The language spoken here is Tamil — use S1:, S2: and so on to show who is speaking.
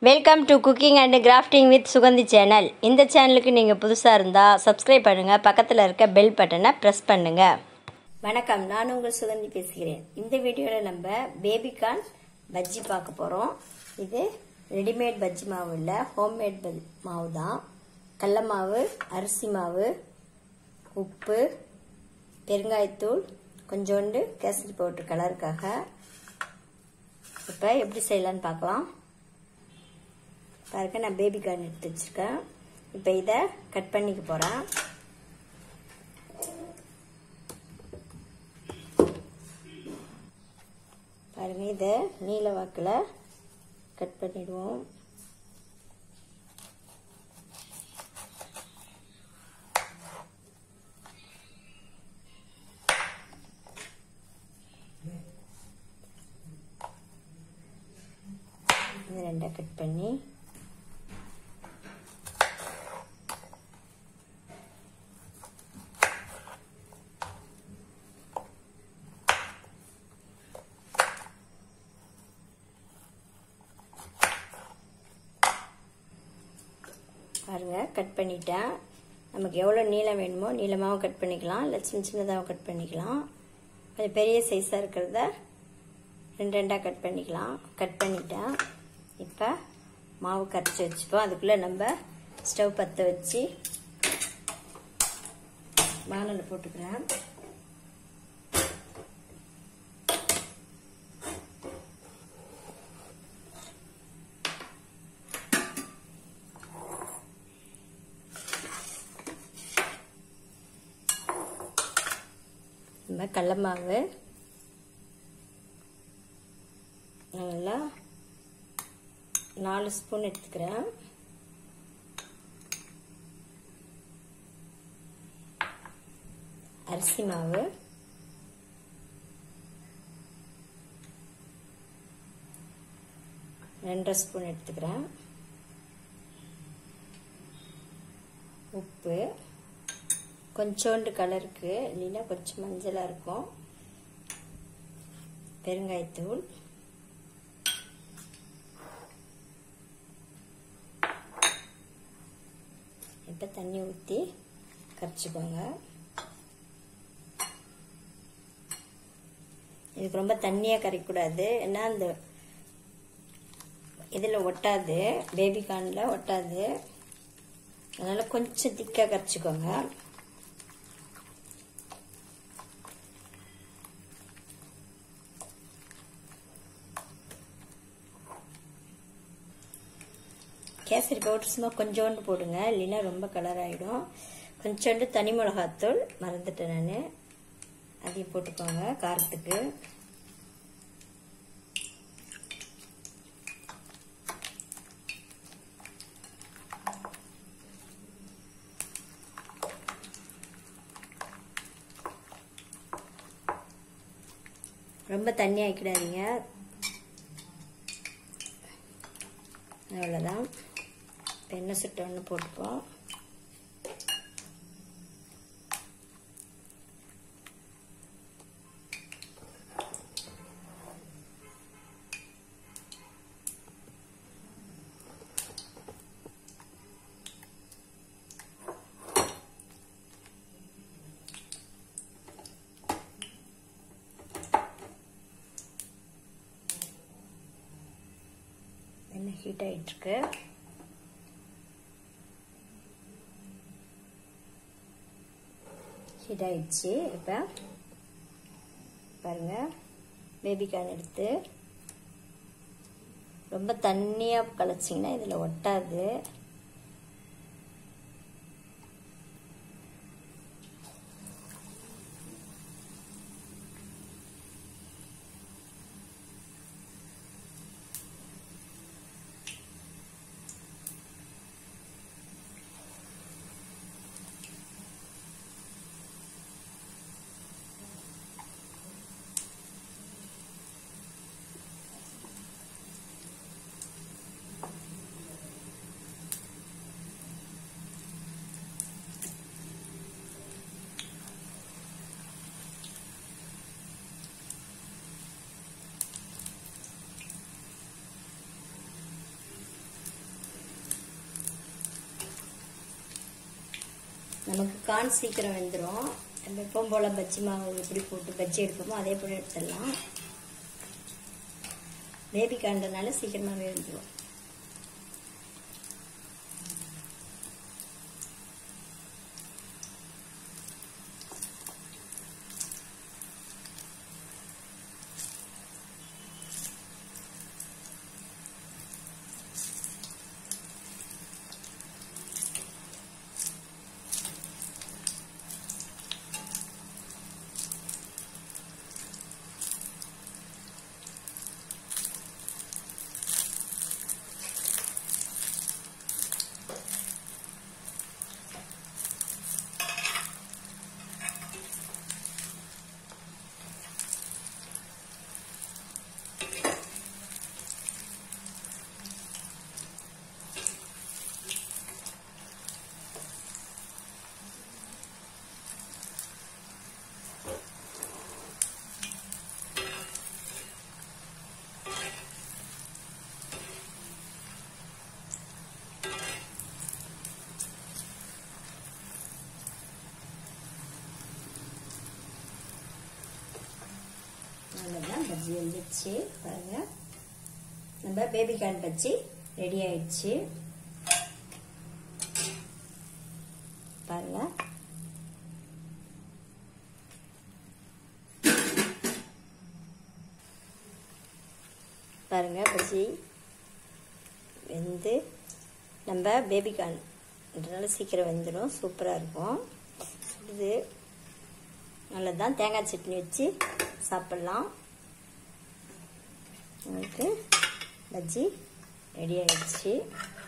S1: welcome to cooking and crafting with Suganthi channel இந்த சேனலுக்கு நீங்கள் புதுசாக இருந்தால் சப்ஸ்கிரைப் பண்ணுங்கள் பக்கத்தில் இருக்க பெல் பட்டனை ப்ரெஸ் பண்ணுங்கள் வணக்கம் நான் உங்கள் சுகந்தி பேசுகிறேன் இந்த வீடியோவில் நம்ம பேபிகார்ன் பஜ்ஜி பார்க்க போகிறோம் இது ரெடிமேட் பஜ்ஜி மாவு இல்லை ஹோம்மேட் மாவு தான் கடல மாவு அரிசி மாவு உப்பு பெருங்காயத்தூள் கொஞ்சோண்டு கேசரி பவுட்ரு கலருக்காக இப்போ எப்படி செய்யலான்னு பார்க்கலாம் பாருங்க நான் பேபி கார்ன் எடுத்து வச்சிருக்கேன் இப்போ இதை கட் பண்ணிக்க போகிறேன் பாருங்க இதை நீல வாக்கில் கட் பண்ணிடுவோம் இது ரெண்டாக கட் பண்ணி பாருங்க கட் பண்ணிட்டேன் நமக்கு எவ்வளோ நீளம் வேணுமோ நீளமாகவும் கட் பண்ணிக்கலாம் இல்லை சின்ன சின்னதாகவும் கட் பண்ணிக்கலாம் கொஞ்சம் பெரிய சைஸாக இருக்கிறத ரெண்டு ரெண்டாக கட் பண்ணிக்கலாம் கட் பண்ணிட்டேன் இப்போ மாவு கரைச்சி வச்சுப்போம் அதுக்குள்ளே நம்ம ஸ்டவ் பற்ற வச்சு வானலில் போட்டுக்கிறேன் நம்ம கடல மாவு நல்லா நாலு ஸ்பூன் எடுத்துக்கிறேன் அரிசி மாவு ரெண்டரை ஸ்பூன் எடுத்துக்கிறேன் உப்பு கொஞ்சோண்டு கலருக்கு இல்லைன்னா கொஞ்சம் மஞ்சளாக இருக்கும் பெருங்காயத்தூள் இப்போ தண்ணி ஊற்றி கரைச்சிக்கோங்க இதுக்கு ரொம்ப தண்ணியாக கரைக்கூடாது ஏன்னா அந்த இதில் ஒட்டாது பேபி கார்னில் ஒட்டாது அதனால் கொஞ்சம் திக்காக கரைச்சிக்கோங்க கேசரி பவுடர் சும்மா கொஞ்சோண்டு போடுங்க இல்லைன்னா ரொம்ப கலர் ஆகிடும் கொஞ்சோண்டு தனி மிளகாத்தூள் மறந்துட்டேன் நான் அதையும் போட்டுக்கோங்க காரத்துக்கு ரொம்ப தண்ணி ஆக்கிடாதீங்க அவ்வளோதான் எண்ணெய் சுட்ட ஒன்று போட்டுப்போம் எண்ணெய் ஹீட் ஆகிட்டுருக்கு ஹீட் ஆயிடுச்சு இப்போ பாருங்க பேபி கார்ன் எடுத்து ரொம்ப தண்ணியாக கலைச்சிங்கன்னா இதில் ஒட்டாது நமக்கு கான் சீக்கிரம் வெந்துடும் நம்ம எப்பவும் போல் பஜ்ஜி மாவு எப்படி போட்டு பஜ்ஜி எடுப்போமோ அதே போல் எடுத்துடலாம் பேபி கான்றனால சீக்கிரமாகவே வெந்துடும் அவ்வளோதான் பஜ்ஜி வந்துடுச்சு பாருங்க நம்ம பேபி கார்ன் பஜ்ஜி ரெடி ஆயிடுச்சு பாருங்க பாருங்க பஜ்ஜி வெந்து நம்ம பேபி கார்ன்றனால சீக்கிரம் வெந்துடும் சூப்பராக இருக்கும் இது நல்லதுதான் தேங்காய் சட்னி வச்சு சாப்பிட்லாம் உங்களுக்கு பஜ்ஜி ரெடி ஆயிடுச்சு